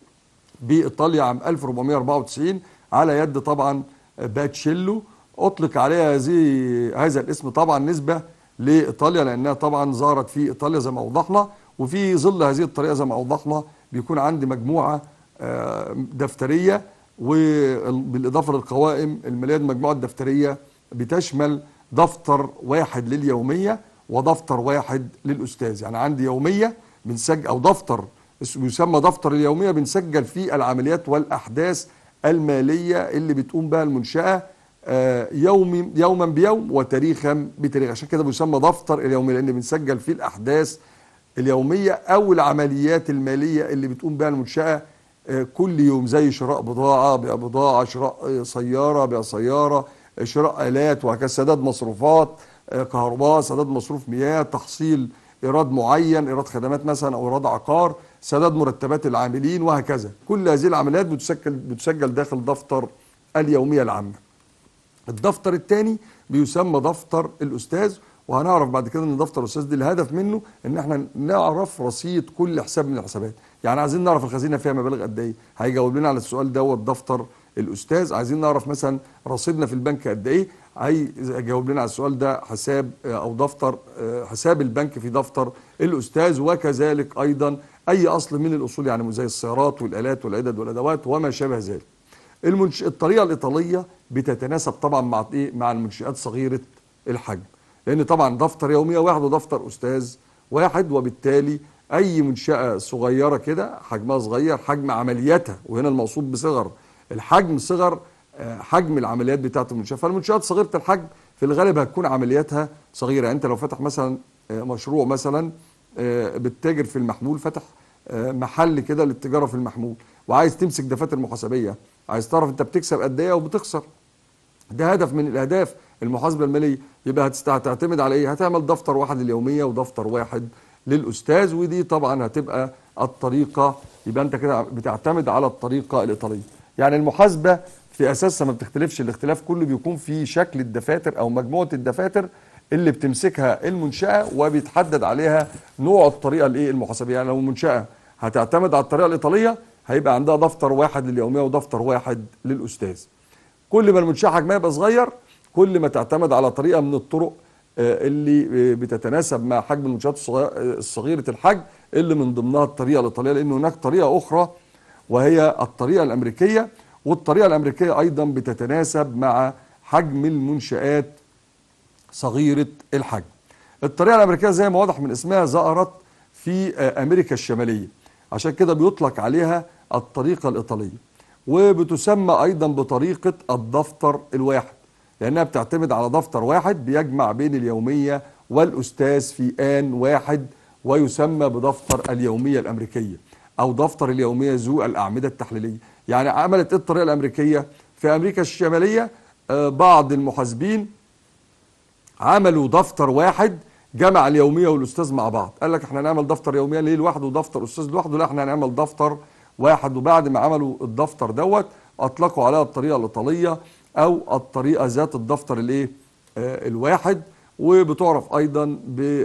بايطاليا عام 1494 على يد طبعا باتشيلو اطلق عليها هذه هذا الاسم طبعا نسبه لايطاليا لانها طبعا ظهرت في ايطاليا زي ما اوضحنا وفي ظل هذه الطريقه زي ما اوضحنا بيكون عندي مجموعه آه، دفتريه وبالاضافه للقوائم الماليه المجموعه الدفتريه بتشمل دفتر واحد لليوميه ودفتر واحد للاستاذ يعني عندي يوميه بنسجل او دفتر اسمه يسمى دفتر اليوميه بنسجل فيه العمليات والاحداث الماليه اللي بتقوم بها المنشاه آه، يوم يوما بيوم وتاريخا بتاريخ عشان كده بيسمى دفتر اليومي لان بنسجل فيه الاحداث اليوميه او العمليات الماليه اللي بتقوم بها المنشاه آه، كل يوم زي شراء بضاعه بيع بضاعه شراء آه، سياره بيع سياره آه، شراء الات وهكذا سداد مصروفات آه، كهرباء سداد مصروف مياه تحصيل ايراد معين ايراد خدمات مثلا او ايراد عقار سداد مرتبات العاملين وهكذا كل هذه العمليات بتسجل بتسجل داخل دفتر اليوميه العامه الدفتر الثاني بيسمى دفتر الاستاذ وهنعرف بعد كده ان دفتر الاستاذ دي الهدف منه ان احنا نعرف رصيد كل حساب من الحسابات يعني عايزين نعرف الخزينه فيها مبالغ قد ايه هيجاوب لنا على السؤال دوت دفتر الاستاذ عايزين نعرف مثلا رصيدنا في البنك قد ايه هيجاوب لنا على السؤال ده حساب آه، او دفتر آه، حساب البنك في دفتر الاستاذ وكذلك ايضا اي اصل من الاصول يعني زي السيارات والالات والعدد والادوات وما شابه ذلك المنش... الطريقه الايطاليه بتتناسب طبعا مع ايه مع المنشات صغيره الحجم لان طبعا دفتر يوميه واحد ودفتر استاذ واحد وبالتالي اي منشاه صغيره كده حجمها صغير حجم عملياتها وهنا المقصود بصغر الحجم صغر آه، حجم العمليات بتاعه المنشاه فالمنشات صغيره الحجم في الغالب هتكون عملياتها صغيره يعني انت لو فتح مثلا آه، مشروع مثلا آه، بتتاجر في المحمول فتح آه، محل كده للتجاره في المحمول وعايز تمسك دفاتر محاسبيه عايز تعرف انت بتكسب قد ايه وبتخسر ده هدف من الاهداف المحاسبه الماليه يبقى هتست- هتعتمد على ايه هتعمل دفتر واحد لليوميه ودفتر واحد للاستاذ ودي طبعا هتبقى الطريقه يبقى انت كده بتعتمد على الطريقه الايطاليه يعني المحاسبه في اساسها ما بتختلفش الاختلاف كله بيكون في شكل الدفاتر او مجموعه الدفاتر اللي بتمسكها المنشاه وبيتحدد عليها نوع الطريقه الايه المحاسبيه يعني لو المنشاه هتعتمد على الطريقه الايطاليه هيبقى عندها دفتر واحد لليوميه ودفتر واحد للاستاذ كل ما المنشاه حجمها يبقى صغير كل ما تعتمد على طريقه من الطرق آه، اللي آه، بتتناسب مع حجم المنشات الصغير- آه، الصغيره الحجم اللي من ضمنها الطريقه الايطاليه لان هناك طريقه اخرى وهي الطريقه الامريكيه والطريقه الامريكيه ايضا بتتناسب مع حجم المنشات صغيره الحجم. الطريقه الامريكيه زي ما واضح من اسمها ظهرت في آه، امريكا الشماليه عشان كده بيطلق عليها الطريقه الايطاليه وبتسمى ايضا بطريقه الدفتر الواحد لانها بتعتمد على دفتر واحد بيجمع بين اليوميه والاستاذ في ان واحد ويسمى بدفتر اليوميه الامريكيه او دفتر اليوميه ذو الاعمده التحليليه يعني عملت ايه الطريقه الامريكيه في امريكا الشماليه آه، بعض المحاسبين عملوا دفتر واحد جمع اليوميه والاستاذ مع بعض قال لك احنا هنعمل دفتر يوميه ليه لوحده ودفتر استاذ لوحده لا احنا هنعمل دفتر واحد وبعد ما عملوا الدفتر دوت اطلقوا عليها الطريقه الايطاليه او الطريقه ذات الدفتر الايه آه الواحد وبتعرف ايضا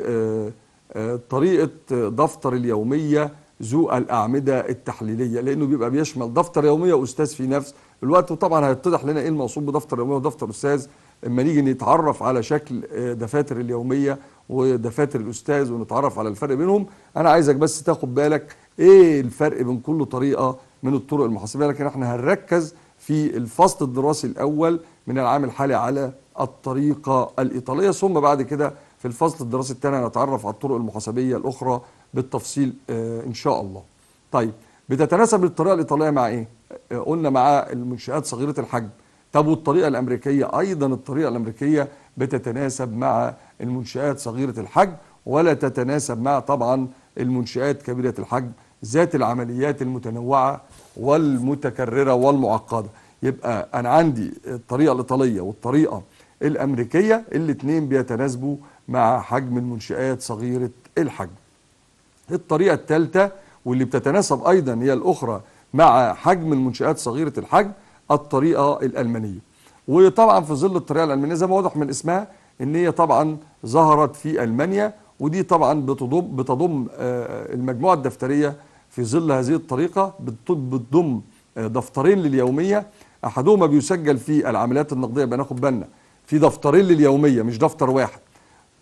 بطريقه دفتر اليوميه ذو الاعمده التحليليه لانه بيبقى بيشمل دفتر يوميه واستاذ في نفس الوقت وطبعا هيتضح لنا ايه المقصود بدفتر يوميه ودفتر استاذ اما نيجي نتعرف على شكل آه، دفاتر اليوميه ودفاتر الاستاذ ونتعرف على الفرق بينهم انا عايزك بس تاخد بالك ايه الفرق بين كل طريقه من الطرق المحاسبيه لكن احنا هنركز في الفصل الدراسي الاول من العام الحالي على الطريقه الايطاليه ثم بعد كده في الفصل الدراسي الثاني هنتعرف على الطرق المحاسبيه الاخرى بالتفصيل آه، ان شاء الله. طيب بتتناسب الطريقه الايطاليه مع ايه؟ آه، قلنا مع المنشات صغيره الحجم. طب والطريقه الامريكيه ايضا الطريقه الامريكيه بتتناسب مع المنشات صغيره الحجم ولا تتناسب مع طبعا المنشات كبيره الحجم ذات العمليات المتنوعه والمتكرره والمعقده. يبقى انا عندي الطريقه الايطاليه والطريقه الامريكيه الاثنين بيتناسبوا مع حجم المنشات صغيره الحجم. الطريقة الثالثة واللي بتتناسب أيضا هي الأخرى مع حجم المنشآت صغيرة الحجم الطريقة الألمانية وطبعا في ظل الطريقة الألمانية زي ما واضح من اسمها إن هي طبعا ظهرت في ألمانيا ودي طبعا بتضم بتضم آه، المجموعة الدفترية في ظل هذه الطريقة بت- بتضم آه، دفترين لليومية أحدهما بيسجل في العمليات النقدية بناخد بالنا في دفترين لليومية مش دفتر واحد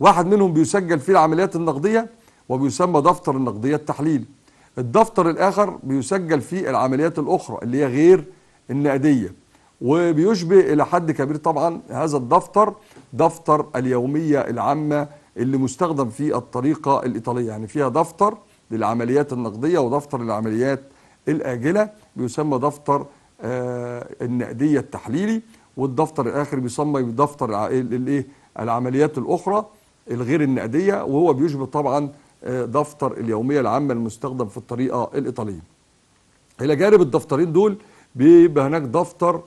واحد منهم بيسجل فيه العمليات النقديه وبيسمى دفتر النقديه التحليلي الدفتر الاخر بيسجل فيه العمليات الاخرى اللي هي غير النقديه وبيشبه الى حد كبير طبعا هذا الدفتر دفتر اليوميه العامه اللي مستخدم في الطريقه الايطاليه يعني فيها دفتر للعمليات النقديه ودفتر للعمليات الاجله بيسمى دفتر آه النقديه التحليلي والدفتر الاخر بيسمى دفتر الايه العمليات الاخرى الغير النقديه وهو بيشبه طبعا آه دفتر اليوميه العامه المستخدم في الطريقه الايطاليه الى جانب الدفترين دول بيبقى هناك دفتر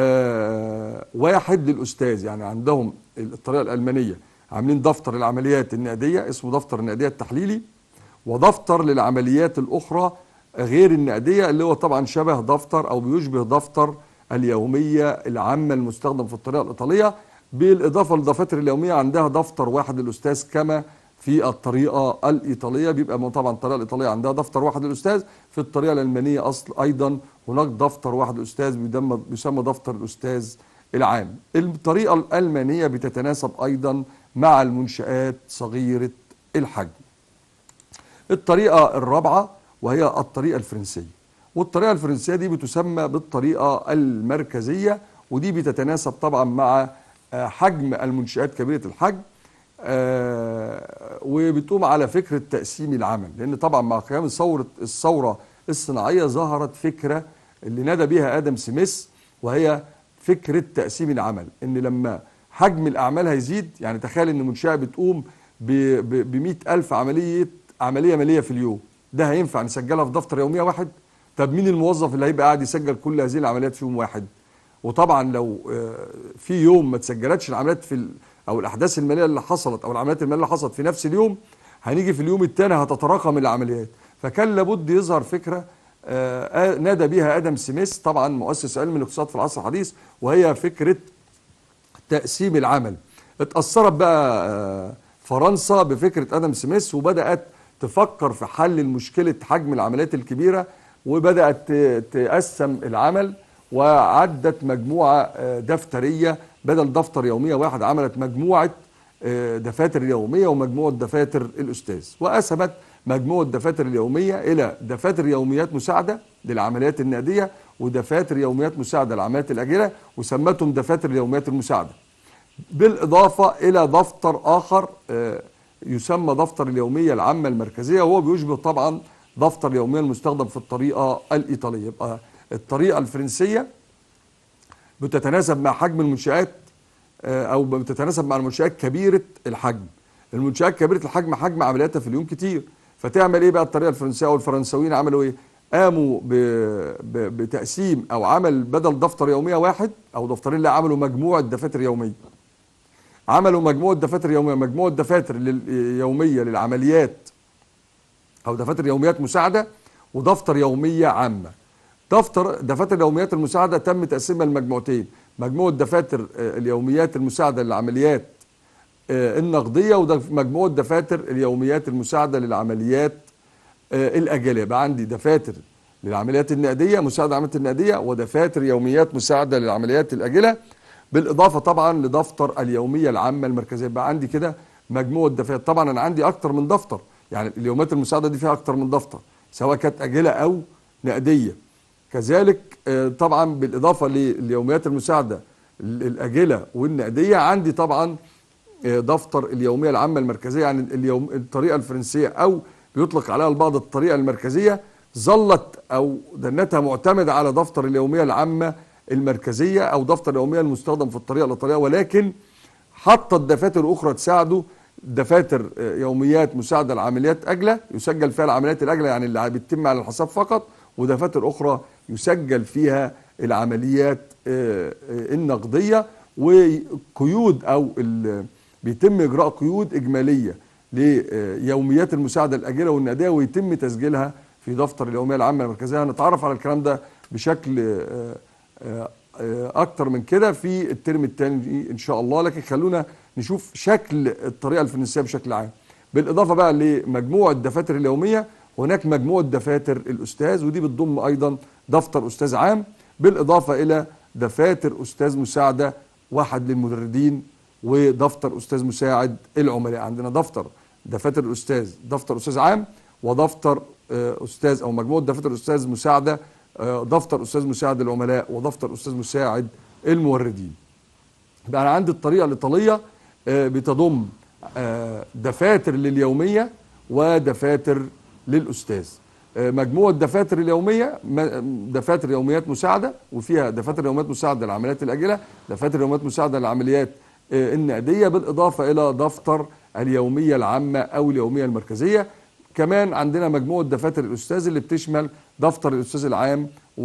آه واحد للاستاذ يعني عندهم الطريقه الالمانيه عاملين دفتر العمليات النقديه اسمه دفتر النقديه التحليلي ودفتر للعمليات الاخرى غير النقديه اللي هو طبعا شبه دفتر او بيشبه دفتر اليوميه العامه المستخدم في الطريقه الايطاليه بالاضافه للدفاتر اليوميه عندها دفتر واحد للاستاذ كما في الطريقه الايطاليه بيبقى طبعا الطريقه الايطاليه عندها دفتر واحد للاستاذ في الطريقه الالمانيه اصل ايضا هناك دفتر واحد للاستاذ بيسمى دفتر الاستاذ العام الطريقه الالمانيه بتتناسب ايضا مع المنشآت صغيره الحجم الطريقه الرابعه وهي الطريقه الفرنسيه والطريقه الفرنسيه دي بتسمى بالطريقه المركزيه ودي بتتناسب طبعا مع حجم المنشآت كبيره الحجم آه وبتقوم على فكرة تقسيم العمل لأن طبعا مع قيام ثورة الثورة الصناعية ظهرت فكرة اللي نادى بها آدم سميث وهي فكرة تقسيم العمل إن لما حجم الأعمال هيزيد يعني تخيل إن منشأة بتقوم ب 100 ألف عملية عملية مالية في اليوم ده هينفع نسجلها في دفتر يومية واحد طب مين الموظف اللي هيبقى قاعد يسجل كل هذه العمليات في يوم واحد وطبعا لو في يوم ما تسجلتش العمليات في او الاحداث الماليه اللي حصلت او العمليات الماليه اللي حصلت في نفس اليوم هنيجي في اليوم الثاني هتتراكم العمليات فكان لابد يظهر فكره آه نادى بها ادم سميث طبعا مؤسس علم الاقتصاد في العصر الحديث وهي فكره تقسيم العمل اتاثرت بقى آه فرنسا بفكره ادم سميث وبدات تفكر في حل مشكله حجم العمليات الكبيره وبدات تقسم العمل وعدت مجموعه آه دفتريه بدل دفتر يوميه واحد عملت مجموعه دفاتر يوميه ومجموعه دفاتر الاستاذ وقسمت مجموعه الدفاتر اليوميه الى دفاتر يوميات مساعده للعمليات النقديه ودفاتر يوميات مساعده للعمليات الاجله وسمتهم دفاتر اليوميات المساعده بالاضافه الى دفتر اخر يسمى دفتر اليوميه العامه المركزيه وهو بيشبه طبعا دفتر اليوميه المستخدم في الطريقه الايطاليه يبقى الطريقه الفرنسيه بتتناسب مع حجم المنشآت أو بتتناسب مع المنشآت كبيرة الحجم المنشآت كبيرة الحجم حجم عملياتها في اليوم كتير فتعمل إيه بقى الطريقة الفرنسية أو الفرنساويين عملوا إيه قاموا ب... ب... بتقسيم أو عمل بدل دفتر يومية واحد أو دفترين لا عملوا مجموعة دفاتر يومية عملوا مجموعة دفاتر يومية مجموعة دفاتر لل... يومية للعمليات أو دفاتر يوميات مساعدة ودفتر يومية عامة دفتر دفاتر اليوميات المساعده تم تقسيمها لمجموعتين مجموعه دفاتر اليوميات المساعده للعمليات النقديه ومجموعه دفاتر اليوميات المساعده للعمليات الاجله يبقى عندي دفاتر للعمليات النقديه مساعده للعمليات النقديه ودفاتر يوميات مساعده للعمليات الاجله بالاضافه طبعا لدفتر اليوميه العامه المركزيه يبقى عندي كده مجموعه دفاتر طبعا انا عندي اكتر من دفتر يعني اليوميات المساعده دي فيها اكتر من دفتر سواء كانت اجله او نقديه كذلك طبعا بالاضافه لليوميات المساعده الاجله والنقديه عندي طبعا دفتر اليوميه العامه المركزيه يعني اليوم الطريقه الفرنسيه او بيطلق عليها البعض الطريقه المركزيه ظلت او دنتها معتمده على دفتر اليوميه العامه المركزيه او دفتر اليوميه المستخدم في الطريقه الايطاليه ولكن حطت دفاتر اخرى تساعده دفاتر يوميات مساعده لعمليات اجله يسجل فيها العمليات الاجله يعني اللي بتتم على الحساب فقط ودفاتر اخرى يسجل فيها العمليات النقديه وقيود او بيتم اجراء قيود اجماليه ليوميات المساعده الاجله والنقديه ويتم تسجيلها في دفتر اليوميه العامه المركزيه هنتعرف على الكلام ده بشكل اكتر من كده في الترم الثاني ان شاء الله لكن خلونا نشوف شكل الطريقه الفرنسيه بشكل عام بالاضافه بقى لمجموعه الدفاتر اليوميه هناك مجموعه دفاتر الاستاذ ودي بتضم ايضا دفتر استاذ عام بالاضافه الى دفاتر استاذ مساعده واحد للمدرسين ودفتر استاذ مساعد العملاء عندنا دفتر دفاتر الاستاذ دفتر استاذ عام ودفتر آه، استاذ او مجموعه دفاتر استاذ مساعده آه، دفتر استاذ مساعد العملاء ودفتر استاذ مساعد الموردين يبقى انا عندي الطريقه الايطاليه آه، بتضم آه، دفاتر لليوميه ودفاتر للاستاذ آه، مجموعه دفاتر اليوميه م- دفاتر يوميات مساعده وفيها دفاتر يوميات مساعده للعمليات الاجله دفاتر يوميات مساعده للعمليات آه، النقديه بالاضافه الى دفتر اليوميه العامه او اليوميه المركزيه كمان عندنا مجموعه دفاتر الاستاذ اللي بتشمل دفتر الاستاذ العام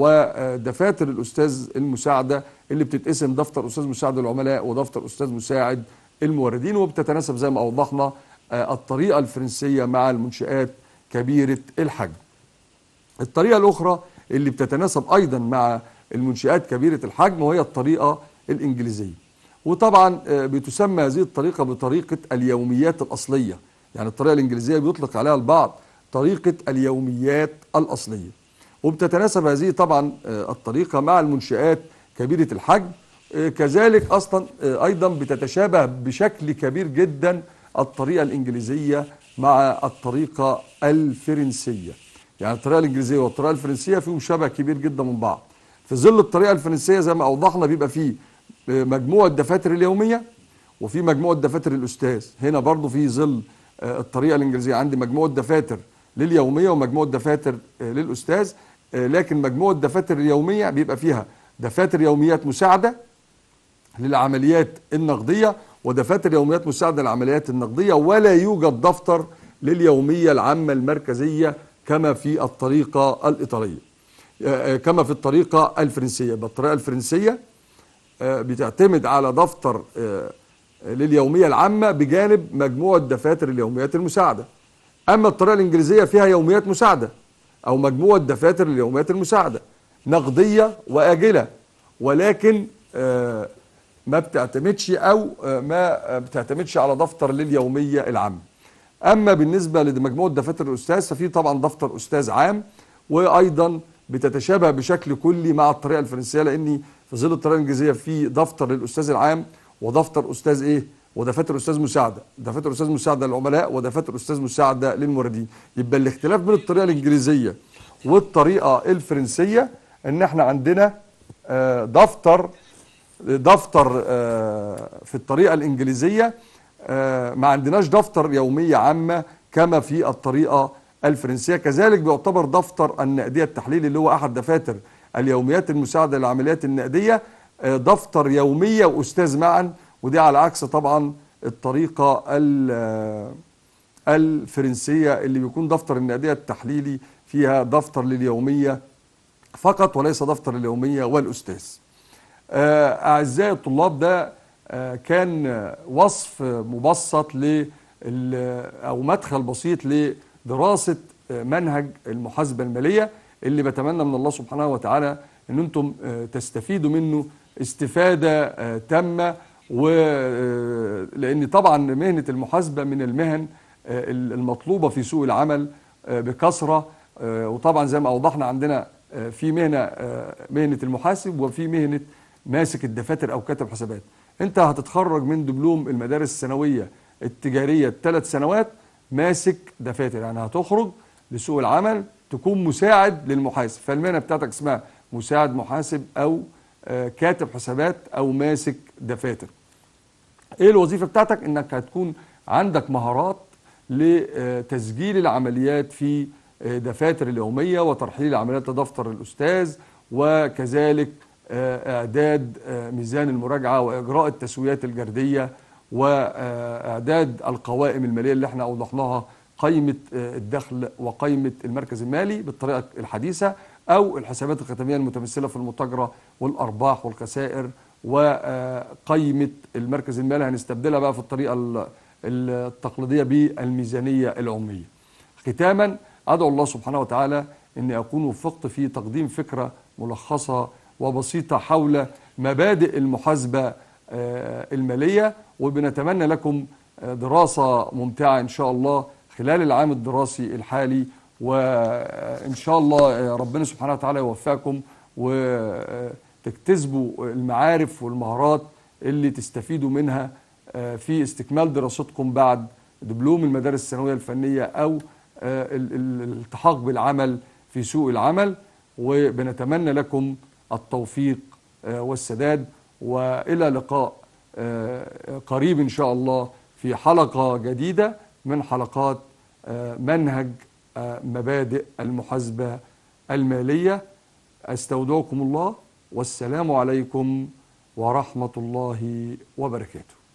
ودفاتر الاستاذ المساعده اللي بتتقسم دفتر استاذ مساعد العملاء ودفتر استاذ مساعد الموردين وبتتناسب زي ما اوضحنا آه، الطريقه الفرنسيه مع المنشات كبيره الحجم. الطريقه الاخرى اللي بتتناسب ايضا مع المنشات كبيره الحجم وهي الطريقه الانجليزيه. وطبعا آه، بتسمى هذه الطريقه بطريقه اليوميات الاصليه، يعني الطريقه الانجليزيه بيطلق عليها البعض طريقه اليوميات الاصليه. وبتتناسب هذه طبعا آه، الطريقه مع المنشات كبيره الحجم آه، كذلك اصلا آه، ايضا بتتشابه بشكل كبير جدا الطريقه الانجليزيه مع الطريقه الفرنسيه. يعني الطريقه الانجليزيه والطريقه الفرنسيه فيهم شبه كبير جدا من بعض. في ظل الطريقه الفرنسيه زي ما اوضحنا بيبقى فيه آه، مجموعه دفاتر اليوميه وفي مجموعه دفاتر الاستاذ هنا برضو في ظل آه، الطريقه الانجليزيه عندي مجموعه دفاتر لليوميه ومجموعه دفاتر آه، للاستاذ آه، لكن مجموعه دفاتر اليوميه بيبقى فيها دفاتر يوميات مساعده للعمليات النقديه ودفاتر يوميات مساعده للعمليات النقديه ولا يوجد دفتر لليوميه العامه المركزيه كما في الطريقه الايطاليه آه، آه، كما في الطريقه الفرنسيه بالطريقه الفرنسيه آه، بتعتمد على دفتر آه، لليوميه العامه بجانب مجموعه دفاتر اليوميات المساعده اما الطريقه الانجليزيه فيها يوميات مساعده او مجموعه دفاتر لليوميات المساعده نقديه واجله ولكن آه، ما بتعتمدش او آه، ما بتعتمدش على دفتر لليوميه العامه اما بالنسبه لمجموعه دفاتر الاستاذ ففي طبعا دفتر استاذ عام وايضا بتتشابه بشكل كلي مع الطريقه الفرنسيه لاني في ظل الطريقه الانجليزيه في دفتر للاستاذ العام ودفتر استاذ ايه ودفاتر استاذ مساعده دفاتر استاذ مساعده للعملاء ودفاتر استاذ مساعده للموردين يبقى الاختلاف بين الطريقه الانجليزيه والطريقه الفرنسيه ان احنا عندنا آه، دفتر دفتر آه، في الطريقه الانجليزيه آه، ما عندناش دفتر يوميه عامه كما في الطريقه الفرنسيه كذلك بيعتبر دفتر النقديه التحليلي اللي هو احد دفاتر اليوميات المساعده للعمليات النقديه آه، دفتر يوميه واستاذ معا ودي على عكس طبعا الطريقه ال- آه، الفرنسيه اللي بيكون دفتر النقديه التحليلي فيها دفتر لليوميه فقط وليس دفتر اليوميه والاستاذ. آه، اعزائي الطلاب ده آه، كان آه، وصف آه، مبسط ل او مدخل بسيط لدراسه آه، منهج المحاسبه الماليه اللي بتمنى من الله سبحانه وتعالى ان انتم آه، تستفيدوا منه استفاده آه، تامه ولان طبعا مهنه المحاسبه من المهن آه، المطلوبه في سوق العمل آه، بكثره آه، وطبعا زي ما اوضحنا عندنا آه، في مهنه آه، مهنه المحاسب وفي مهنه ماسك الدفاتر او كاتب حسابات انت هتتخرج من دبلوم المدارس الثانويه التجاريه ثلاث سنوات ماسك دفاتر يعني هتخرج لسوق العمل تكون مساعد للمحاسب فالمهنه بتاعتك اسمها مساعد محاسب او آه، كاتب حسابات او ماسك دفاتر ايه الوظيفه بتاعتك انك هتكون عندك مهارات لتسجيل العمليات في دفاتر اليوميه وترحيل العمليات لدفتر الاستاذ وكذلك اعداد ميزان المراجعه واجراء التسويات الجرديه واعداد القوائم الماليه اللي احنا اوضحناها قائمه الدخل وقائمه المركز المالي بالطريقه الحديثه او الحسابات الختاميه المتمثله في المتاجره والارباح والخسائر وقائمه المركز المالي هنستبدلها بقى في الطريقه ال- التقليديه بالميزانيه العميه. ختاما ادعو الله سبحانه وتعالى اني اكون وفقت في تقديم فكره ملخصه وبسيطه حول مبادئ المحاسبه آه، الماليه وبنتمنى لكم آه، دراسه ممتعه ان شاء الله خلال العام الدراسي الحالي وان شاء الله آه، ربنا سبحانه وتعالى يوفقكم وتكتسبوا المعارف والمهارات اللي تستفيدوا منها آه، في استكمال دراستكم بعد دبلوم المدارس الثانوية الفنية أو آه، ال- ال- الالتحاق بالعمل في سوق العمل وبنتمنى لكم التوفيق آه، والسداد وإلى لقاء آه، قريب إن شاء الله في حلقة جديدة من حلقات آه، منهج آه، مبادئ المحاسبة المالية استودعكم الله والسلام عليكم ورحمة الله وبركاته